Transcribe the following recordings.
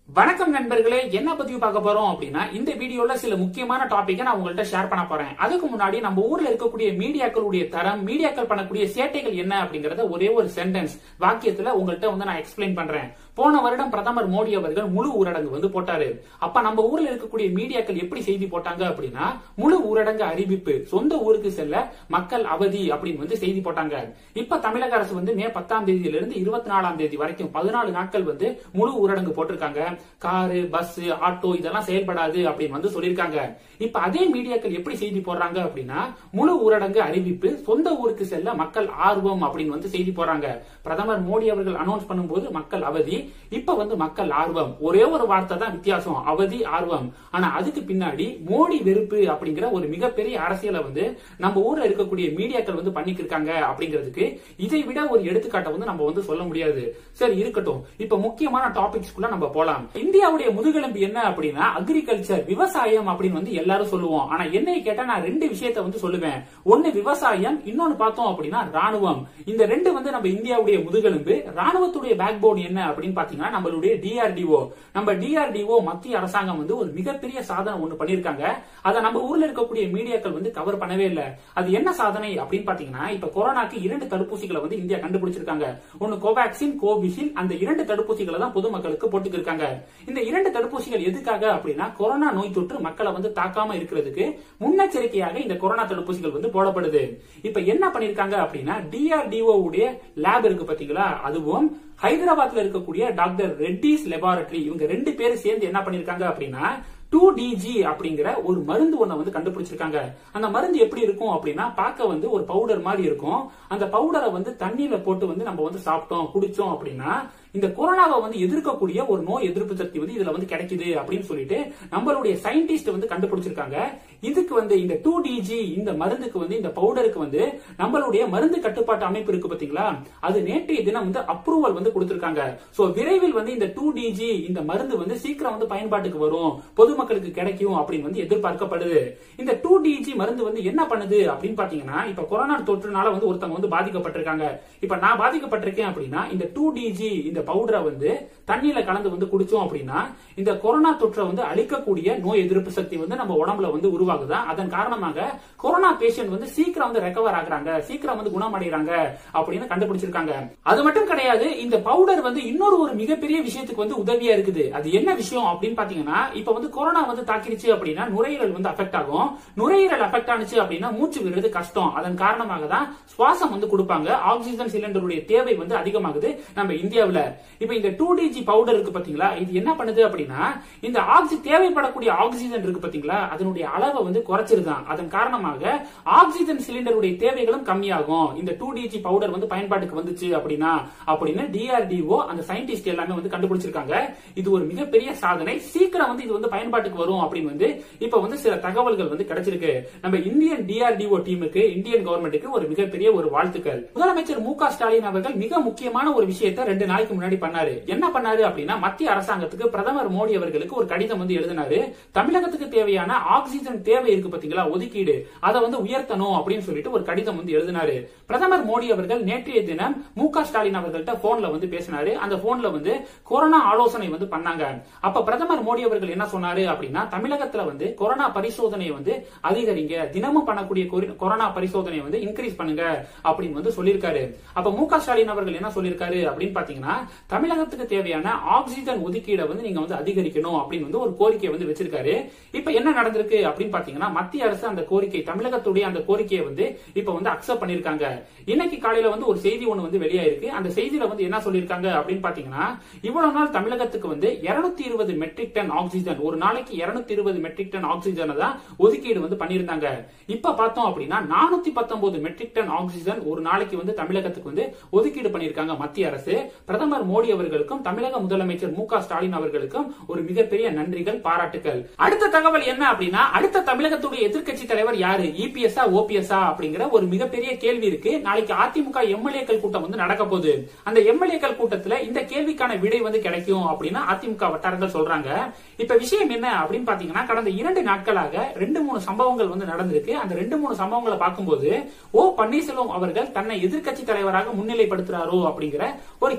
வணக்கம் நண்பர்களே என்ன பதிவு பார்க்க போறோம் அப்படின்னா இந்த வீடியோல சில முக்கியமான டாபிக்கை நான் உங்கள்ட்ட ஷேர் பண்ண போறேன் அதுக்கு முன்னாடி நம்ம ஊர்ல இருக்கக்கூடிய மீடியாக்களுடைய தரம் மீடியாக்கள் பண்ணக்கூடிய சேட்டைகள் என்ன அப்படிங்கறத ஒரே ஒரு சென்டென்ஸ் வாக்கியத்துல உங்கள்ட்ட வந்து நான் எக்ஸ்பிளைன் பண்றேன் போன வருடம் பிரதமர் மோடி அவர்கள் முழு ஊரடங்கு வந்து போட்டாரு அப்ப நம்ம ஊர்ல இருக்கக்கூடிய மீடியாக்கள் எப்படி செய்தி போட்டாங்க அப்படின்னா முழு ஊரடங்கு அறிவிப்பு சொந்த ஊருக்கு செல்ல மக்கள் அவதி அப்படின்னு வந்து செய்தி போட்டாங்க இப்ப தமிழக அரசு வந்து மே பத்தாம் தேதியில இருந்து இருபத்தி நாலாம் தேதி வரைக்கும் பதினாலு நாட்கள் வந்து முழு ஊரடங்கு போட்டிருக்காங்க காரு பஸ் ஆட்டோ இதெல்லாம் செயல்படாது அப்படின்னு வந்து சொல்லியிருக்காங்க இப்ப அதே மீடியாக்கள் எப்படி செய்தி போடுறாங்க அப்படின்னா முழு ஊரடங்கு அறிவிப்பு சொந்த ஊருக்கு செல்ல மக்கள் ஆர்வம் அப்படின்னு வந்து செய்தி போடுறாங்க பிரதமர் மோடி அவர்கள் அனௌன்ஸ் பண்ணும்போது மக்கள் அவதி இப்ப வந்து மக்கள் ஆர்வம் ஒரே ஒரு வார்த்தை தான் வித்தியாசம் அவதி ஆர்வம் ஆனா அதுக்கு பின்னாடி மோடி வெறுப்பு அப்படிங்கிற ஒரு மிகப்பெரிய அரசியலை வந்து நம்ம ஊர்ல இருக்கக்கூடிய மீடியாக்கள் வந்து பண்ணிட்டு இருக்காங்க அப்படிங்கிறதுக்கு இதை விட ஒரு எடுத்துக்காட்டை வந்து நம்ம வந்து சொல்ல முடியாது சரி இருக்கட்டும் இப்ப முக்கியமான டாபிக்ஸ்குள்ள நம்ம போலாம் இந்தியாவுடைய முதுகெலும்பு என்ன அப்படின்னா அக்ரிகல்ச்சர் விவசாயம் அப்படின்னு வந்து எல்லாரும் சொல்லுவோம் ஆனா என்னை கேட்டா நான் ரெண்டு விஷயத்த வந்து சொல்லுவேன் ஒன்னு விவசாயம் இன்னொன்னு பார்த்தோம் அப்படின்னா ராணுவம் இந்த ரெண்டு வந்து நம்ம இந்தியாவுடைய முதுகெலும்பு ராணுவத்துடைய பேக் போன் என்ன அப்படின்னு பாத்தீங்கன்னா நம்மளுடைய டிஆர்டிஓ நம்ம டிஆர்டிஓ மத்திய அரசாங்கம் வந்து ஒரு மிகப்பெரிய சாதனை ஒண்ணு பண்ணிருக்காங்க அதை நம்ம ஊர்ல இருக்கக்கூடிய மீடியாக்கள் வந்து கவர் பண்ணவே இல்ல அது என்ன சாதனை அப்படின்னு பாத்தீங்கன்னா இப்ப கொரோனாக்கு இரண்டு தடுப்பூசிகளை வந்து இந்தியா கண்டுபிடிச்சிருக்காங்க ஒன்னு கோவேக்சின் கோவிஷீல்ட் அந்த இரண்டு தடுப்பூசிகளை தான் பொதுமக்களுக்கு போட்டுக்கிருக்காங்க இந்த இரண்டு தடுப்பூசிகள் எதுக்காக அப்படின்னா கொரோனா நோய் தொற்று மக்களை வந்து தாக்காம இருக்கிறதுக்கு முன்னெச்சரிக்கையாக இந்த கொரோனா தடுப்பூசிகள் வந்து போடப்படுது இப்ப என்ன பண்ணிருக்காங்க அப்படின்னா டிஆர்டிஓ உடைய லேப் இருக்கு பாத்தீங்களா அதுவும் ஹைதராபாத்ல இருக்கக்கூடிய டாக்டர் ரெட்டிஸ் லெபார்டரி இவங்க ரெண்டு பேரும் சேர்ந்து என்ன பண்ணிருக்காங்க அப்படின்னா டூ டிஜி அப்படிங்கிற ஒரு மருந்து ஒண்ண வந்து கண்டுபிடிச்சிருக்காங்க அந்த மருந்து எப்படி இருக்கும் அப்படின்னா பார்க்க வந்து ஒரு பவுடர் மாதிரி இருக்கும் அந்த பவுடரை வந்து தண்ணியில போட்டு வந்து நம்ம வந்து சாப்பிட்டோம் குடிச்சோம் அப்படின்னா இந்த கொரோனாவை வந்து எதிர்க்கக்கூடிய ஒரு நோய் எதிர்ப்பு சக்தி வந்து இதுல வந்து கிடைக்குது அப்படின்னு சொல்லிட்டு நம்மளுடைய சயின்டிஸ்ட் வந்து கண்டுபிடிச்சிருக்காங்க இதுக்கு வந்து இந்த டூ டிஜி இந்த மருந்துக்கு வந்து இந்த பவுடருக்கு வந்து நம்மளுடைய மருந்து கட்டுப்பாட்டு அமைப்பு இருக்கு பாத்தீங்களா அது நேற்றைய தினம் வந்து அப்ரூவல் வந்து கொடுத்திருக்காங்க சோ விரைவில் வந்து இந்த டூ டிஜி இந்த மருந்து வந்து சீக்கிரம் வந்து பயன்பாட்டுக்கு வரும் பொதுமக்களுக்கு கிடைக்கும் அப்படின்னு வந்து எதிர்பார்க்கப்படுது இந்த டூ டிஜி மருந்து வந்து என்ன பண்ணுது அப்படின்னு பாத்தீங்கன்னா இப்ப கொரோனா தொற்றுனால வந்து ஒருத்தவங்க வந்து பாதிக்கப்பட்டிருக்காங்க இப்ப நான் பாதிக்கப்பட்டிருக்கேன் அப்படின்னா இந்த டூ டிஜி இந்த பவுடரை வந்து தண்ணியில கலந்து வந்து குடிச்சோம் அப்படின்னா இந்த கொரோனா தொற்றை வந்து அழிக்கக்கூடிய நோய் எதிர்ப்பு சக்தி வந்து நம்ம உடம்புல வந்து உருவாகுதா அதன் காரணமாக கொரோனா பேஷண்ட் வந்து சீக்கிரம் வந்து ரெக்கவர் ஆகுறாங்க சீக்கிரம் வந்து குணமடைகிறாங்க அப்படின்னு கண்டுபிடிச்சிருக்காங்க அது மட்டும் கிடையாது இந்த பவுடர் வந்து இன்னொரு ஒரு மிகப்பெரிய விஷயத்துக்கு வந்து உதவியா இருக்குது அது என்ன விஷயம் அப்படின்னு பாத்தீங்கன்னா இப்ப வந்து கொரோனா வந்து தாக்கிருச்சு அப்படின்னா நுரையீரல் வந்து அஃபெக்ட் ஆகும் நுரையீரல் அஃபெக்ட் ஆனிச்சு அப்படின்னா மூச்சு விடுறது கஷ்டம் அதன் காரணமாக தான் சுவாசம் வந்து கொடுப்பாங்க ஆக்சிஜன் சிலிண்டருடைய தேவை வந்து அதிகமாகுது நம்ம இந்தியாவுல இப்ப இந்த டூ டிஜி பவுடர் இருக்கு பாத்தீங்களா இது என்ன பண்ணுது அப்படின்னா இந்த ஆக்சி தேவைப்படக்கூடிய ஆக்சிஜன் இருக்கு பாத்தீங்களா அதனுடைய அளவை வந்து குறைச்சிருதான் அதன் காரணமாக ஆக்சிஜன் சிலிண்டருடைய தேவைகளும் கம்மியாகும் இந்த டூ டிஜி பவுடர் வந்து பயன்பாட்டுக்கு வந்துச்சு அப்படின்னா அப்படின்னு டிஆர்டிஓ அந்த சயின்டிஸ்ட் எல்லாமே வந்து கண்டுபிடிச்சிருக்காங்க இது ஒரு மிகப்பெரிய சாதனை சீக்கிரம் வந்து இது வந்து பயன்பாட்டுக்கு வரும் அப்படின்னு வந்து இப்ப வந்து சில தகவல்கள் வந்து கிடைச்சிருக்கு நம்ம இந்தியன் டிஆர்டிஓ டீமுக்கு இந்தியன் கவர்மெண்ட்டுக்கு ஒரு மிகப்பெரிய ஒரு வாழ்த்துக்கள் முதலமைச்சர் மு க ஸ்டாலின் அவர்கள் மிக முக்கியமான ஒரு விஷயத்தை ரெண்டு நாளைக்கு முன்னாடி பண்ணாரு என்ன பண்ணாரு அப்படின்னா மத்திய அரசாங்கத்துக்கு பிரதமர் மோடி அவர்களுக்கு ஒரு கடிதம் வந்து எழுதினாரு தமிழகத்துக்கு தேவையான ஆக்சிஜன் தேவை இருக்கு பாத்தீங்களா ஒதுக்கீடு அதை வந்து உயர்த்தணும் அப்படின்னு சொல்லிட்டு ஒரு கடிதம் வந்து எழுதினாரு பிரதமர் மோடி அவர்கள் நேற்றைய தினம் மு க ஸ்டாலின் அவர்கள்ட்ட போன்ல வந்து பேசினாரு அந்த போன்ல வந்து கொரோனா ஆலோசனை வந்து பண்ணாங்க அப்ப பிரதமர் மோடி அவர்கள் என்ன சொன்னாரு அப்படின்னா தமிழகத்துல வந்து கொரோனா பரிசோதனையை வந்து அதிகரிங்க தினமும் பண்ணக்கூடிய கொரி- கொரோனா பரிசோதனையை வந்து இன்க்ரீஸ் பண்ணுங்க அப்படின்னு வந்து சொல்லியிருக்காரு அப்ப மு க ஸ்டாலின் அவர்கள் என்ன சொல்லியிருக்காரு அப்படின்னு பாத்தீங்கன்னா தமிழகத்துக்கு தேவையான ஆக்சிஜன் ஒதுக்கீடை வந்து நீங்க வந்து அதிகரிக்கணும் அப்படின்னு வந்து ஒரு கோரிக்கையை வந்து வச்சிருக்காரு இப்ப என்ன நடந்திருக்கு அப்படின்னு பாத்தீங்கன்னா மத்திய அரசு அந்த கோரிக்கை தமிழகத்துடைய அந்த கோரிக்கையை வந்து இப்ப வந்து அக்செப்ட் பண்ணிருக்காங்க இன்னைக்கு காலையில வந்து ஒரு செய்தி ஒண்ணு வந்து வெளியாயிருக்கு அந்த செய்தியில வந்து என்ன சொல்லியிருக்காங்க அப்படின்னு பாத்தீங்கன்னா இவ்வளவு நாள் தமிழகத்துக்கு வந்து 220 இருபது மெட்ரிக் டன் ஆக்சிஜன் ஒரு நாளைக்கு 220 இருபது மெட்ரிக் டன் ஆக்சிஜனை தான் ஒதுக்கீடு வந்து பண்ணியிருந்தாங்க இப்ப பார்த்தோம் அப்படின்னா நானூத்தி பத்தொன்பது மெட்ரிக் டன் ஆக்சிஜன் ஒரு நாளைக்கு வந்து தமிழகத்துக்கு வந்து ஒதுக்கீடு பண்ணியிருக்காங்க மத்திய அரசு பிரதமர் மோடி அவர்களுக்கும் தமிழக முதலமைச்சர் மு க ஸ்டாலின் அவர்களுக்கும் ஒரு மிகப்பெரிய நன்றிகள் பாராட்டுகள் அடுத்த தகவல் என்ன அப்படின்னா அடுத்த தமிழகத்துடைய எதிர்க்கட்சி தலைவர் யாரு இபிஎஸ்ஆ ஓபிஎஸ்ஆ அப்படிங்கிற ஒரு மிகப்பெரிய கேள்வி இருக்கு நாளைக்கு அதிமுக எம்எல்ஏக்கள் கூட்டம் வந்து நடக்க போகுது அந்த எம்எல்ஏக்கள் கூட்டத்துல இந்த கேள்விக்கான விடை வந்து கிடைக்கும் அப்படின்னு அதிமுக வட்டாரங்கள் சொல்றாங்க இப்ப விஷயம் என்ன அப்படின்னு பாத்தீங்கன்னா கடந்த இரண்டு நாட்களாக ரெண்டு மூணு சம்பவங்கள் வந்து நடந்திருக்கு அந்த ரெண்டு மூணு சம்பவங்களை பார்க்கும்போது ஓ பன்னீர்செல்வம் அவர்கள் தன்னை எதிர்க்கட்சி தலைவராக முன்னிலைப்படுத்துறாரோ அப்படிங்கிற ஒரு கேள்வி வந்து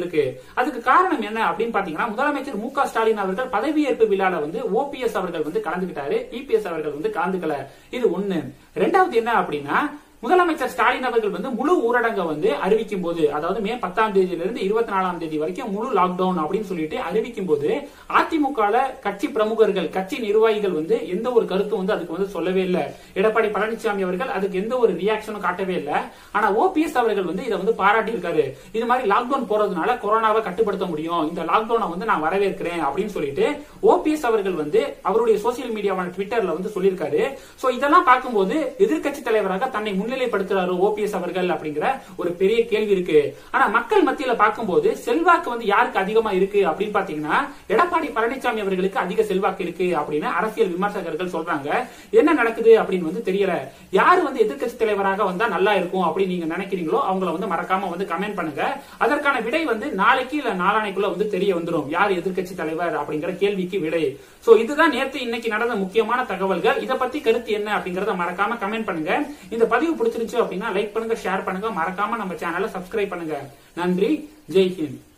வந்திருக்கு அதுக்கு காரணம் என்ன அப்படின்னு பாத்தீங்கன்னா முதலமைச்சர் மு க ஸ்டாலின் அவர்கள் பதவியேற்பு விழால வந்து ஓபிஎஸ் அவர்கள் வந்து கலந்துகிட்டாரு இபிஎஸ் அவர்கள் வந்து கலந்துக்கல இது ஒண்ணு ரெண்டாவது என்ன அப்படின்னா முதலமைச்சர் ஸ்டாலின் அவர்கள் வந்து முழு ஊரடங்கை வந்து அறிவிக்கும் போது அதாவது மே பத்தாம் தேதியில இருந்து இருபத்தி நாலாம் தேதி வரைக்கும் முழு லாக்டவுன் அப்படின்னு சொல்லிட்டு அறிவிக்கும் போது அதிமுக கட்சி பிரமுகர்கள் கட்சி நிர்வாகிகள் வந்து எந்த ஒரு கருத்தும் வந்து அதுக்கு வந்து சொல்லவே இல்லை எடப்பாடி பழனிசாமி அவர்கள் அதுக்கு எந்த ஒரு ரியாக்ஷனும் காட்டவே இல்லை ஆனா ஓபிஎஸ் அவர்கள் வந்து இதை வந்து பாராட்டி இருக்காரு இது மாதிரி லாக்டவுன் போறதுனால கொரோனாவை கட்டுப்படுத்த முடியும் இந்த லாக்டவுனை வந்து நான் வரவேற்கிறேன் அப்படின்னு சொல்லிட்டு ஓபிஎஸ் அவர்கள் வந்து அவருடைய சோசியல் மீடியாவான ட்விட்டர்ல வந்து சொல்லியிருக்காரு சோ இதெல்லாம் பார்க்கும்போது எதிர்க்கட்சி தலைவராக தன்னை முன்னிலைப்படுத்துறாரு ஓபிஎஸ் அவர்கள் அப்படிங்கிற ஒரு பெரிய கேள்வி இருக்கு ஆனா மக்கள் மத்தியில பார்க்கும்போது செல்வாக்கு வந்து யாருக்கு அதிகமா இருக்கு அப்படின்னு பாத்தீங்கன்னா எடப்பாடி பழனிசாமி அவர்களுக்கு அதிக செல்வாக்கு இருக்கு அப்படின்னு அரசியல் விமர்சகர்கள் சொல்றாங்க என்ன நடக்குது அப்படின்னு வந்து தெரியல யாரு வந்து எதிர்க்கட்சி தலைவராக வந்தா நல்லா இருக்கும் அப்படின்னு நீங்க நினைக்கிறீங்களோ அவங்கள வந்து மறக்காம வந்து கமெண்ட் பண்ணுங்க அதற்கான விடை வந்து நாளைக்கு இல்ல நாளானைக்குள்ள வந்து தெரிய வந்துடும் யார் எதிர்க்கட்சி தலைவர் அப்படிங்கிற கேள்விக்கு விடை சோ இதுதான் நேத்து இன்னைக்கு நடந்த முக்கியமான தகவல்கள் இத பத்தி கருத்து என்ன அப்படிங்கறத மறக்காம கமெண்ட் பண்ணுங்க இந்த பதிவு பிடிச்சிருந்துச்சு அப்படின்னா லைக் பண்ணுங்க ஷேர் பண்ணுங்க மறக்காம நம்ம சேனலை சப்ஸ்கிரைப் பண்ணுங்க நன்றி ஜெய் ஹிந்த்